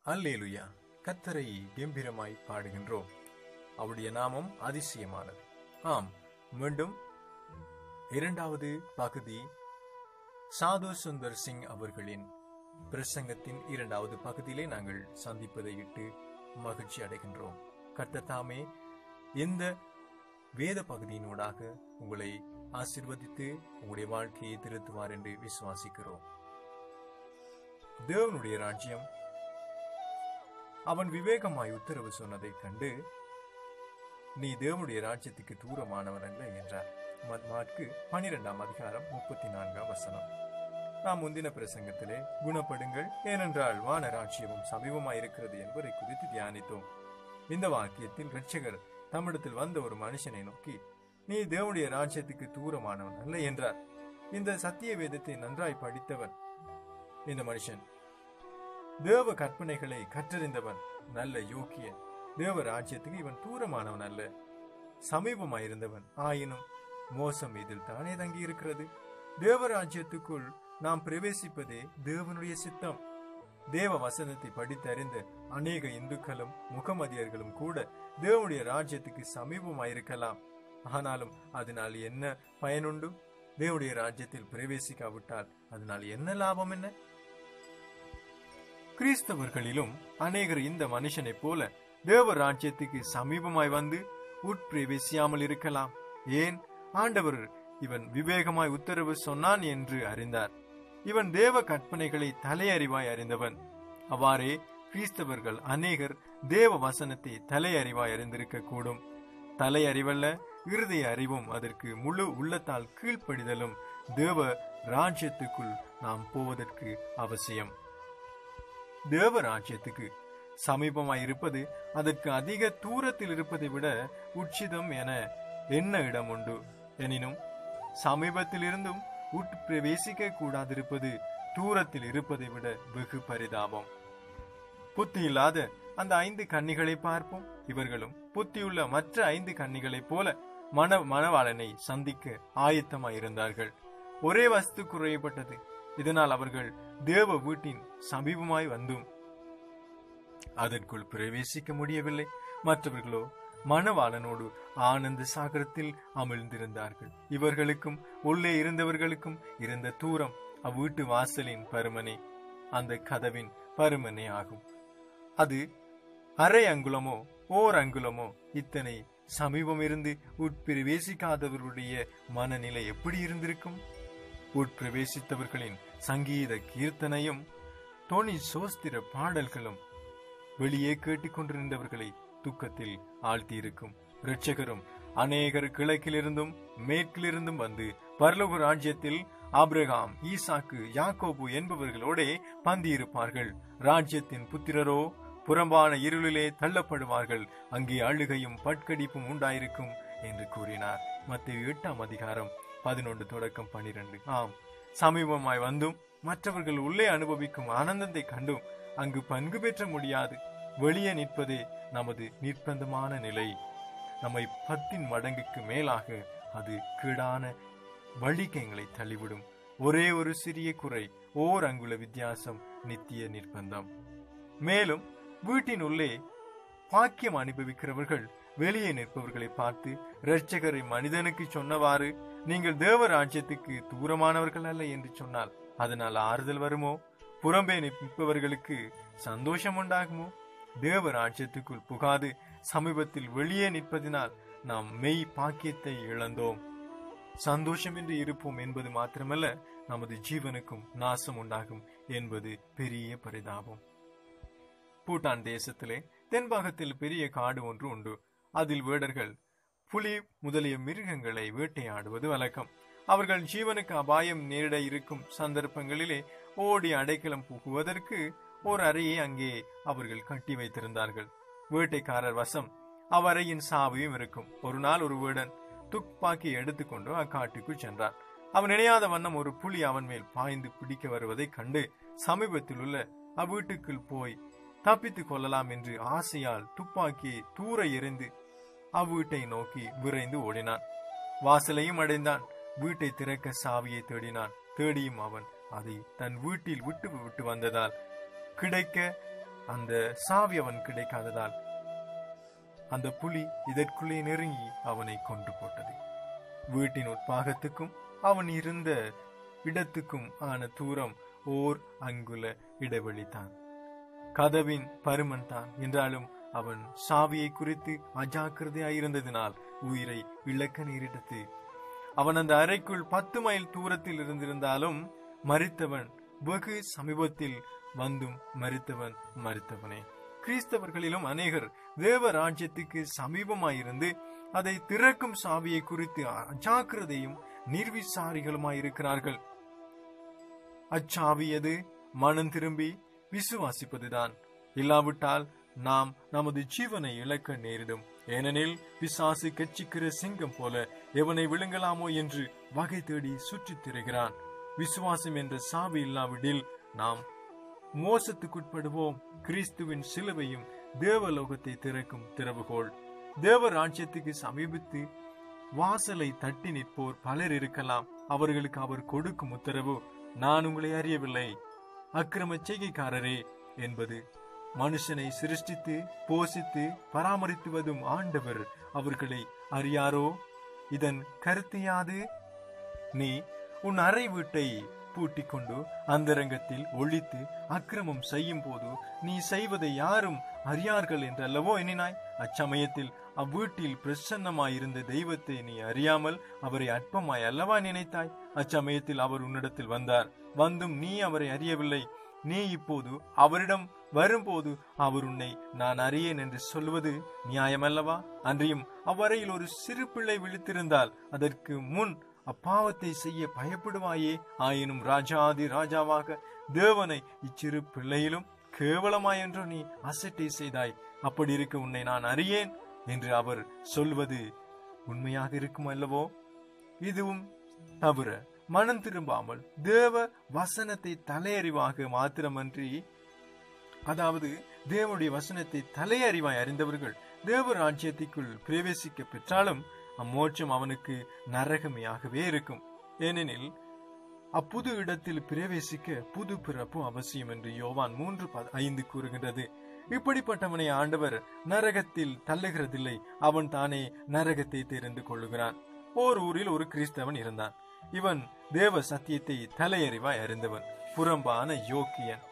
அல்லேலுயா கத்தரை கம்பீரமாய் பாடுகின்றோம் அவருடைய நாமம் அதிசயமானது ஆம் மீண்டும் இரண்டாவது பகுதி சாது சுந்தர் சிங் அவர்களின் பிரசங்கத்தின் இரண்டாவது பகுதியிலே நாங்கள் சந்திப்பதை இட்டு மகிழ்ச்சி அடைகின்றோம் கர்த்தர் தாமே இந்த வேத பகுதியினூடாக உங்களை ஆசிர்வதித்து உங்களுடைய வாழ்க்கையை திருத்துவார் என்று விசுவாசிக்கிறோம் தேவனுடைய ராஜ்யம் அவன் விவேகமாய் உத்தரவு சொன்னதைக் கண்டு நீ தேவனுடைய ராஜ்யத்துக்கு தூரமானவன் அல்ல என்றார் மாற்கு பனிரெண்டாம் அதிகாரம் முப்பத்தி நான்காம் வசனம் நாம் முந்தின பிரசங்கத்திலே குணப்படுங்கள் ஏனென்றால் வான ராஜ்யமும் சமீபமாயிருக்கிறது என்பதை குறித்து தியானித்தோம் இந்த வாக்கியத்தில் இரட்சகர் தம்மிடத்தில் வந்த ஒரு மனுஷனை நோக்கி நீ தேவனுடைய ராஜ்யத்துக்கு தூரமானவன் அல்ல என்றார் இந்த சத்திய வேதத்தை நன்றாய் படித்தவன் இந்த மனுஷன் தேவ கற்பனைகளை கற்றறிந்தவன் நல்ல யோக்கியன் தேவ ராஜ்யத்துக்கு இவன் தூரமானவன் அல்ல சமீபமாயிருந்தவன் ஆயினும் மோசம் இதில் தானே தங்கி இருக்கிறது தேவ ராஜ்யத்துக்குள் நாம் பிரவேசிப்பதே தேவனுடைய சித்தம் தேவ வசனத்தை படித்தறிந்த அநேக இந்துக்களும் முகமதியர்களும் கூட தேவனுடைய ராஜ்யத்துக்கு சமீபமாயிருக்கலாம் ஆனாலும் அதனால் என்ன பயனுண்டு தேவனுடைய ராஜ்யத்தில் பிரவேசிக்காவிட்டால் அதனால் என்ன லாபம் என்ன கிறிஸ்தவர்களிலும் அநேகர் இந்த மனுஷனைப் போல தேவ ராஜ்யத்துக்கு சமீபமாய் வந்து உட்பிரவேசியாமல் இருக்கலாம் ஏன் ஆண்டவர் இவன் விவேகமாய் உத்தரவு சொன்னான் என்று அறிந்தார் இவன் தேவ கற்பனைகளை தலையறிவாய் அறிந்தவன் அவ்வாறே கிறிஸ்தவர்கள் அநேகர் தேவ வசனத்தை தலையறிவாய் அறிந்திருக்க கூடும் தலையறிவல்ல இருதய அறிவும் அதற்கு முழு உள்ளத்தால் கீழ்ப்படிதலும் தேவ ராஜ்யத்துக்குள் நாம் போவதற்கு அவசியம் தேவ ராஜ்யத்துக்கு சமீபமாய் இருப்பது அதற்கு அதிக தூரத்தில் இருப்பதை விட உச்சிதம் என என்ன இடம் உண்டு எனினும் சமீபத்தில் இருந்தும் உட்பிரவேசிக்க கூடாதிருப்பது தூரத்தில் இருப்பதை விட வெகு பரிதாபம் புத்தி இல்லாத அந்த ஐந்து கன்னிகளை பார்ப்போம் இவர்களும் புத்தியுள்ள மற்ற ஐந்து கன்னிகளைப் போல மன மணவாளனை சந்திக்க ஆயத்தமாய் இருந்தார்கள் ஒரே வஸ்து குறையப்பட்டது இதனால் அவர்கள் தேவ வீட்டின் சமீபமாய் வந்தும் அதற்குள் பிரவேசிக்க முடியவில்லை மற்றவர்களோ மணவாளனோடு ஆனந்த சாகரத்தில் அமிழ்ந்திருந்தார்கள் இவர்களுக்கும் உள்ளே இருந்தவர்களுக்கும் இருந்த தூரம் அவ்வீட்டு வாசலின் பருமனே அந்த கதவின் பருமனே ஆகும் அது அரை அங்குலமோ ஓர் அங்குலமோ இத்தனை சமீபம் இருந்து உட்பிரவேசிக்காதவர்களுடைய மனநிலை எப்படி இருந்திருக்கும் உட்பிரவேசித்தவர்களின் சங்கீத கீர்த்தனையும் தோணி சோஸ்திர பாடல்களும் வெளியே கேட்டுக்கொண்டிருந்தவர்களை துக்கத்தில் ஆழ்த்தியிருக்கும் இரட்சகரும் அநேகர் கிழக்கிலிருந்தும் மேற்கிலிருந்தும் வந்து பரலோக ராஜ்யத்தில் ஆப்ரகாம் ஈசாக்கு யாக்கோபு என்பவர்களோடே பந்தியிருப்பார்கள் ராஜ்யத்தின் புத்திரரோ புறம்பான இருளிலே தள்ளப்படுவார்கள் அங்கே அழுகையும் பட்கடிப்பும் உண்டாயிருக்கும் என்று கூறினார் மத்திய எட்டாம் அதிகாரம் பதினொன்று தொடக்கம் பனிரெண்டு ஆம் சமீபமாய் வந்தும் மற்றவர்கள் உள்ளே அனுபவிக்கும் ஆனந்தத்தை கண்டும் அங்கு பங்கு பெற்ற முடியாது வெளியே நிற்பதே நமது நிர்பந்தமான நிலை நம்மை பத்தின் மடங்குக்கு மேலாக அது கீடான வழிக்கைகளை தள்ளிவிடும் ஒரே ஒரு சிறிய குறை ஓர் அங்குல வித்தியாசம் நித்திய நிர்பந்தம் மேலும் வீட்டின் உள்ளே பாக்கியம் அனுபவிக்கிறவர்கள் வெளியே நிற்பவர்களை பார்த்து இரட்சகரை மனிதனுக்கு சொன்னவாறு நீங்கள் தேவ ராஜ்யத்துக்கு தூரமானவர்கள் அல்ல என்று சொன்னால் அதனால் ஆறுதல் வருமோ புறம்பே நிற்பவர்களுக்கு சந்தோஷம் உண்டாகுமோ தேவ ராஜ்யத்துக்குள் புகாது சமீபத்தில் வெளியே நிற்பதினால் நாம் மெய் பாக்கியத்தை இழந்தோம் சந்தோஷமின்றி இருப்போம் என்பது மாத்திரமல்ல நமது ஜீவனுக்கும் நாசம் உண்டாகும் என்பது பெரிய பரிதாபம் பூட்டான் தேசத்திலே தென்பாகத்தில் பெரிய காடு ஒன்று உண்டு அதில் வேடர்கள் புலி முதலிய மிருகங்களை வேட்டையாடுவது வழக்கம் அவர்கள் ஜீவனுக்கு அபாயம் நேரிட இருக்கும் சந்தர்ப்பங்களிலே ஓடி அடைக்கலம் புகுவதற்கு ஓர் அறையை அங்கே அவர்கள் கட்டி வைத்திருந்தார்கள் வேட்டைக்காரர் வசம் அவ்வறையின் சாவியும் இருக்கும் ஒரு நாள் ஒரு வேடன் துப்பாக்கி எடுத்துக்கொண்டு அக்காட்டுக்குள் சென்றான் அவன் நினையாத வண்ணம் ஒரு புலி அவன் மேல் பாய்ந்து பிடிக்க வருவதைக் கண்டு சமீபத்தில் உள்ள அவ்வீட்டுக்குள் போய் தப்பித்துக் கொள்ளலாம் என்று ஆசையால் துப்பாக்கியை தூர எறிந்து அவ்வீட்டை நோக்கி விரைந்து ஓடினான் வாசலையும் அடைந்தான் வீட்டை திறக்க சாவியை தேடினான் தேடியும் அவன் அதை தன் வீட்டில் விட்டு விட்டு வந்ததால் கிடைக்க அந்த சாவி அவன் கிடைக்காததால் அந்த புலி இதற்குள்ளே நெருங்கி அவனை கொண்டு போட்டது வீட்டின் உட்பாகத்துக்கும் அவன் இருந்த இடத்துக்கும் ஆன தூரம் ஓர் அங்குல இடைவெளிதான் கதவின் பருமன் தான் என்றாலும் அவன் சாவியை குறித்து அஜாக்கிரதையாயிருந்ததினால் உயிரை இழக்க நேரிட்டது அவன் அந்த அறைக்குள் பத்து மைல் தூரத்தில் இருந்திருந்தாலும் மறித்தவன் வெகு சமீபத்தில் வந்தும் மறித்தவன் மறித்தவனே கிறிஸ்தவர்களிலும் அநேகர் தேவ ராஜ்யத்துக்கு சமீபமாயிருந்து அதை திறக்கும் சாவியை குறித்து அஜாக்கிரதையும் நிர்விசாரிகளுமாயிருக்கிறார்கள் அச்சாவி எது மனம் திரும்பி விசுவாசிப்பதுதான் இல்லாவிட்டால் நாம் நமது ஜீவனை இழக்க நேரிடும் ஏனெனில் பிசாசு கட்சிக்கிற சிங்கம் போல எவனை விழுங்கலாமோ என்று வகை தேடி சுற்றித் திரிகிறான் விசுவாசம் என்ற சாவி இல்லாவிடில் நாம் மோசத்துக்குட்படுவோம் கிறிஸ்துவின் சிலுவையும் தேவலோகத்தை திறக்கும் திறவுகோள் தேவ ராஜ்யத்துக்கு சமீபித்து வாசலை தட்டி நிற்போர் பலர் இருக்கலாம் அவர்களுக்கு அவர் கொடுக்கும் உத்தரவு நான் உங்களை அறியவில்லை அக்கிரம செய்கைக்காரரே என்பது மனுஷனை சிருஷ்டித்து போஷித்து பராமரித்து வரும் ஆண்டவர் அவர்களை அறியாரோ இதன் கருத்து யாது நீ உன் அறை வீட்டை பூட்டிக் கொண்டு அந்தரங்கத்தில் ஒழித்து அக்கிரமம் செய்யும் போது நீ செய்வதை யாரும் அறியார்கள் என்றல்லவோ எண்ணினாய் அச்சமயத்தில் அவ்வீட்டில் பிரசன்னமாயிருந்த தெய்வத்தை நீ அறியாமல் அவரை அற்பமாய் அல்லவா நினைத்தாய் அச்சமயத்தில் அவர் உன்னிடத்தில் வந்தார் வந்தும் நீ அவரை அறியவில்லை நீ இப்போது அவரிடம் வரும்போது அவர் உன்னை நான் அறியேன் என்று சொல்வது நியாயமல்லவா அன்றியும் அவ்வரையில் ஒரு சிறு பிள்ளை விழித்திருந்தால் அதற்கு முன் அப்பாவத்தை செய்ய பயப்படுவாயே ஆயினும் ராஜாதி ராஜாவாக தேவனை இச்சிறு பிள்ளையிலும் கேவலமாயென்றோ நீ அசட்டை செய்தாய் அப்படி இருக்க உன்னை நான் அறியேன் என்று அவர் சொல்வது உண்மையாக இருக்கும் அல்லவோ இதுவும் தவிர மனம் திரும்பாமல் தேவ வசனத்தை தலையறிவாக மாத்திரமன்றி அதாவது தேவனுடைய வசனத்தை தலையறிவாய் அறிந்தவர்கள் தேவ ராஜ்யத்திற்குள் பிரவேசிக்க பெற்றாலும் அம்மோட்சம் அவனுக்கு நரகமையாகவே இருக்கும் ஏனெனில் அப்புது இடத்தில் பிரவேசிக்க புது பிறப்பு அவசியம் என்று யோவான் மூன்று ஐந்து கூறுகின்றது இப்படிப்பட்டவனை ஆண்டவர் நரகத்தில் தள்ளுகிறதில்லை அவன் தானே நரகத்தை தெரிந்து கொள்ளுகிறான் ஓர் ஊரில் ஒரு கிறிஸ்தவன் இருந்தான் இவன் தேவ சத்தியத்தை தலையறிவாய் அறிந்தவன் புறம்பான யோக்கியன்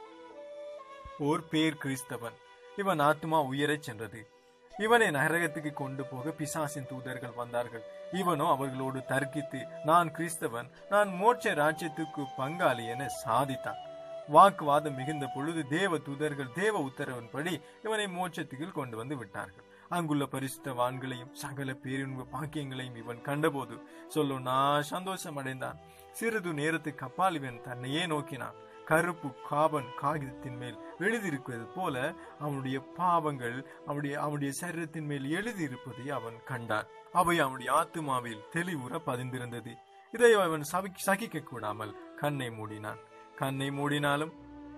ஓர் பேர் கிறிஸ்தவன் இவன் ஆத்மா உயரச் சென்றது இவனை நரகத்துக்கு கொண்டு போக பிசாசின் தூதர்கள் வந்தார்கள் இவனோ அவர்களோடு தர்க்கித்து நான் கிறிஸ்தவன் நான் மோட்ச ராஜ்யத்துக்கு பங்காளி என சாதித்தான் வாக்குவாதம் மிகுந்த பொழுது தேவ தூதர்கள் தேவ உத்தரவின்படி இவனை மோட்சத்துக்கு கொண்டு வந்து விட்டார்கள் அங்குள்ள பரிசுத்தவான்களையும் சகல பேரின்ப பாக்கியங்களையும் இவன் கண்டபோது சொல்லு நான் சந்தோஷம் அடைந்தான் சிறிது நேரத்துக்கு அப்பால் இவன் தன்னையே நோக்கினான் கருப்பு காபன் காகிதத்தின் மேல் எழுதியிருப்பது போல அவனுடைய பாவங்கள் அவனுடைய அவனுடைய சரீரத்தின் மேல் எழுதியிருப்பதை அவன் கண்டான் அவை அவனுடைய ஆத்துமாவில் தெளிவுற பதிந்திருந்தது இதை அவன் சகிக்க கூடாமல் கண்ணை மூடினான் கண்ணை மூடினாலும்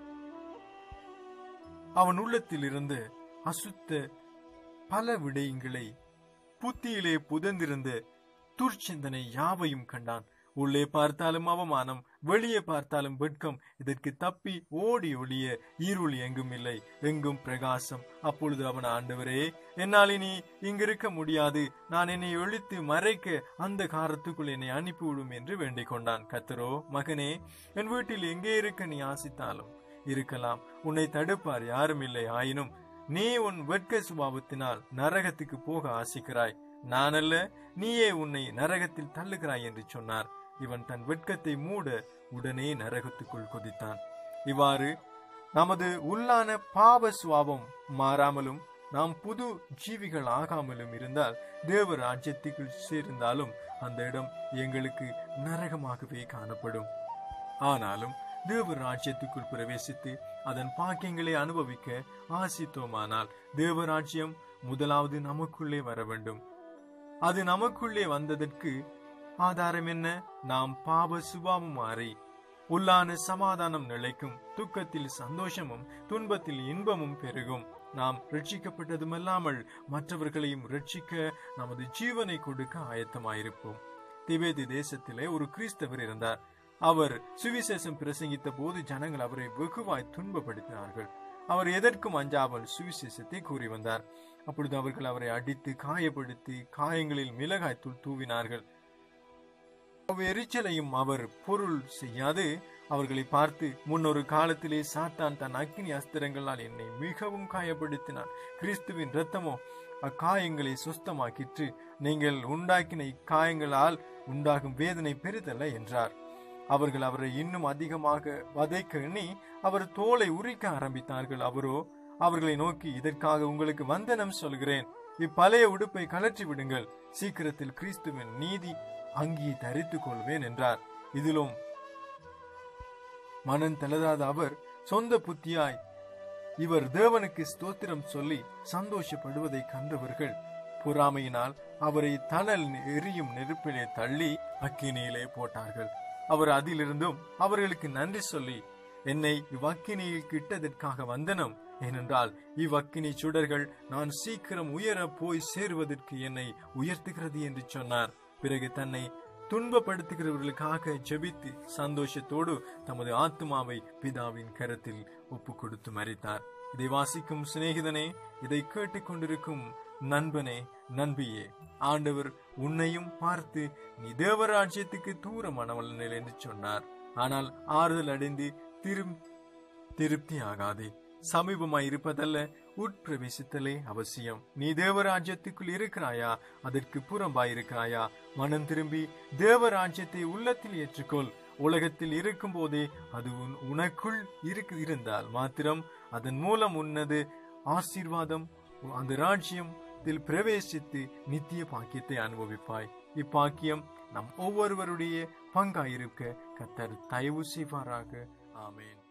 அவன் உள்ளத்தில் இருந்து அசுத்த பல விடயங்களை புத்தியிலே புதந்திருந்த துர்ச்சிந்தனை யாவையும் கண்டான் உள்ளே பார்த்தாலும் அவமானம் வெளியே பார்த்தாலும் வெட்கம் இதற்கு தப்பி ஓடி ஒளிய ஈருள் எங்கும் இல்லை எங்கும் பிரகாசம் அப்பொழுது அவன் ஆண்டவரே என்னால் இனி இங்கிருக்க முடியாது நான் என்னை ஒழித்து மறைக்க அந்த காரத்துக்குள் என்னை அனுப்பிவிடும் என்று வேண்டிக் கொண்டான் கத்தரோ மகனே என் வீட்டில் எங்கே இருக்க நீ ஆசித்தாலும் இருக்கலாம் உன்னை தடுப்பார் யாரும் இல்லை ஆயினும் நீ உன் வெட்க சுபாவத்தினால் நரகத்துக்கு போக ஆசிக்கிறாய் நான் அல்ல நீயே உன்னை நரகத்தில் தள்ளுகிறாய் என்று சொன்னார் இவன் தன் வெட்கத்தை மூட உடனே நரகத்துக்குள் குதித்தான் இவ்வாறு நமது உள்ளான பாவ சுவாபம் மாறாமலும் நாம் புது ஜீவிகள் ஆகாமலும் இருந்தால் தேவ ராஜ்யத்துக்குள் சேர்ந்தாலும் அந்த இடம் எங்களுக்கு நரகமாகவே காணப்படும் ஆனாலும் தேவ ராஜ்யத்துக்குள் பிரவேசித்து அதன் பாக்கியங்களை அனுபவிக்க ஆசித்தோமானால் தேவராஜ்யம் முதலாவது நமக்குள்ளே வர வேண்டும் அது நமக்குள்ளே வந்ததற்கு ஆதாரம் என்ன நாம் பாவ சுபாவம் மாறி உள்ளான சமாதானம் நிலைக்கும் துக்கத்தில் சந்தோஷமும் துன்பத்தில் இன்பமும் பெருகும் நாம் ரட்சிக்கப்பட்டதுமல்லாமல் மற்றவர்களையும் ரட்சிக்க நமது ஜீவனை கொடுக்க ஆயத்தமாயிருப்போம் திபேதி தேசத்திலே ஒரு கிறிஸ்தவர் இருந்தார் அவர் சுவிசேஷம் பிரசங்கித்த போது ஜனங்கள் அவரை வெகுவாய் துன்பப்படுத்தினார்கள் அவர் எதற்கும் அஞ்சாமல் சுவிசேஷத்தை கூறி வந்தார் அப்பொழுது அவர்கள் அவரை அடித்து காயப்படுத்தி காயங்களில் மிளகாய்த்தூள் தூவினார்கள் எரிச்சலையும் அவர் பொருள் செய்யாது அவர்களை பார்த்து முன்னொரு காலத்திலே சாத்தான் தன் அக்னி அஸ்திரங்களால் என்னை மிகவும் காயப்படுத்தினான் கிறிஸ்துவின் இரத்தமோ அக்காயங்களை சுஸ்தமாக்கிற்று நீங்கள் உண்டாக்கின இக்காயங்களால் உண்டாகும் வேதனை பெரிதல்ல என்றார் அவர்கள் அவரை இன்னும் அதிகமாக வதைக்க எண்ணி அவர் தோலை உரிக்க ஆரம்பித்தார்கள் அவரோ அவர்களை நோக்கி இதற்காக உங்களுக்கு வந்தனம் சொல்கிறேன் இப்பழைய உடுப்பை கலற்றி விடுங்கள் சீக்கிரத்தில் கிறிஸ்துவின் நீதி அங்கியை தரித்துக் கொள்வேன் என்றார் இதிலும் மனம் தளராத அவர் சொந்த புத்தியாய் இவர் தேவனுக்கு ஸ்தோத்திரம் சொல்லி சந்தோஷப்படுவதை கண்டவர்கள் பொறாமையினால் அவரை தணல் எரியும் நெருப்பிலே தள்ளி அக்கினியிலே போட்டார்கள் அவர் அதிலிருந்தும் அவர்களுக்கு நன்றி சொல்லி என்னை இவ்வக்கினியில் கிட்டதற்காக வந்தனம் ஏனென்றால் இவ்வக்கினி சுடர்கள் நான் சீக்கிரம் உயர போய் சேருவதற்கு என்னை உயர்த்துகிறது என்று சொன்னார் பிறகு தன்னை துன்பப்படுத்துகிறவர்களுக்காக ஜெபித்து சந்தோஷத்தோடு தமது ஆத்மாவை பிதாவின் கரத்தில் ஒப்பு கொடுத்து மறித்தார் இதை வாசிக்கும் சிநேகிதனே இதை கேட்டுக்கொண்டிருக்கும் நண்பனே நண்பியே ஆண்டவர் உன்னையும் பார்த்து நீ தேவராஜ்யத்துக்கு தூரமானவள் என்று சொன்னார் ஆனால் ஆறுதல் அடைந்து திரும் திருப்தி ஆகாதே சமீபமாய் இருப்பதல்ல உட்பிரவேசித்தலே அவசியம் நீ தேவராஜ்யத்துக்குள் இருக்கிறாயா அதற்கு புறம்பாய் இருக்கிறாயா மனம் திரும்பி தேவராஜ்யத்தை உள்ளத்தில் ஏற்றுக்கொள் உலகத்தில் இருக்கும் போதே அது உன் உனக்குள் இருக்கு இருந்தால் மாத்திரம் அதன் மூலம் உன்னது ஆசீர்வாதம் அந்த ராஜ்யத்தில் பிரவேசித்து நித்திய பாக்கியத்தை அனுபவிப்பாய் இப்பாக்கியம் நம் ஒவ்வொருவருடைய பங்காயிருக்க கத்தர் தயவு செய்வாராக ஆமேன்